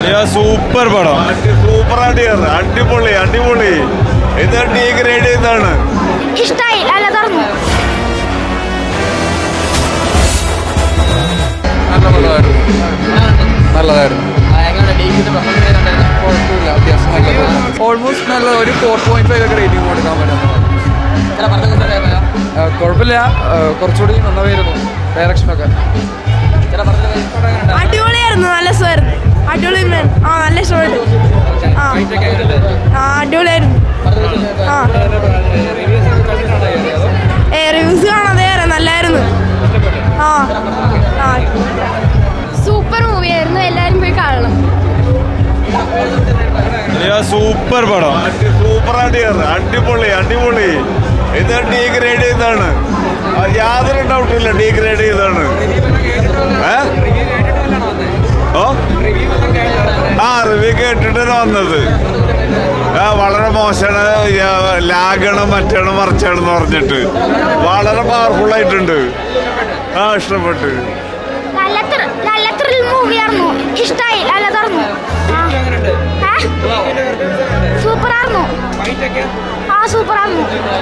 Super പടം super ആയിട്ട് അടിപൊളി അടിപൊളി ഇത് ഡി ഗ്രേഡ് ചെയ്താണ് ഇഷ്ടായി അല്ല തുറന്നു നല്ല പടമായിരുന്നു നല്ലതായിരുന്നു കുഴപ്പമില്ല അത്യാവശ്യം നല്ലത് ഓൾമോസ്റ്റ് നല്ല ഒരു ഫോർ പോയിന്റ് ഫൈവ് ഒക്കെ റേറ്റിംഗ് കൊടുക്കാൻ പറ്റും ആ, കുഴപ്പമില്ല ആ, കുറച്ചുകൂടി നന്നായിരുന്നു ഡയറക്ഷനൊക്കെ അടിപൊളിയായിരുന്നു നല്ല സുഖമായിരുന്നു അടിപൊളി man. ആ നല്ല ഇഷ്ടപ്പെട്ടു ആ ആ അടിപൊളിയായിരുന്നു ആ ഏ റിവ്യൂസ് കാണാതെ കയറാം നല്ലായിരുന്നു ആ ആ സൂപ്പർ മൂവിയായിരുന്നു എല്ലാരും പോയി കാണണം സൂപ്പർ പടം സൂപ്പർ ആയിട്ട് അടിപൊളി അടിപൊളി ഇത് ഡി ഗ്രേഡ് ചെയ്താണ് ആ, യാതൊരു ഡൗട്ടില്ല ഡി ഗ്രേഡ് ചെയ്താണ് ഏ? ഓ ആ റിവ്യൂ കേട്ടിട്ടാണ് വന്നത് ആ, വളരെ മോശമാണ് ലാഗാണ് മറ്റാണ് മറിച്ചാണെന്ന് പറഞ്ഞിട്ട് വളരെ പവർഫുൾ ആയിട്ടുണ്ട് ആ ഇഷ്ടപ്പെട്ടു നല്ല ത്രി- നല്ല ത്രിൽ മൂവിയായിരുന്നു ഇഷ്ടായി അല്ല തുറന്നു സൂപ്പർ ആയിരുന്നു ആ സൂപ്പർ ആയിരുന്നു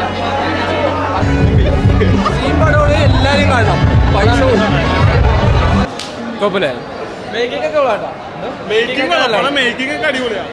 എല്ലാരും കാണണം പൈസ കുഴപ്പമില്ല മേക്കിംഗ് ഒക്കെ മേക്കിംഗ് ഒക്കെ അടിപൊളിയാണ്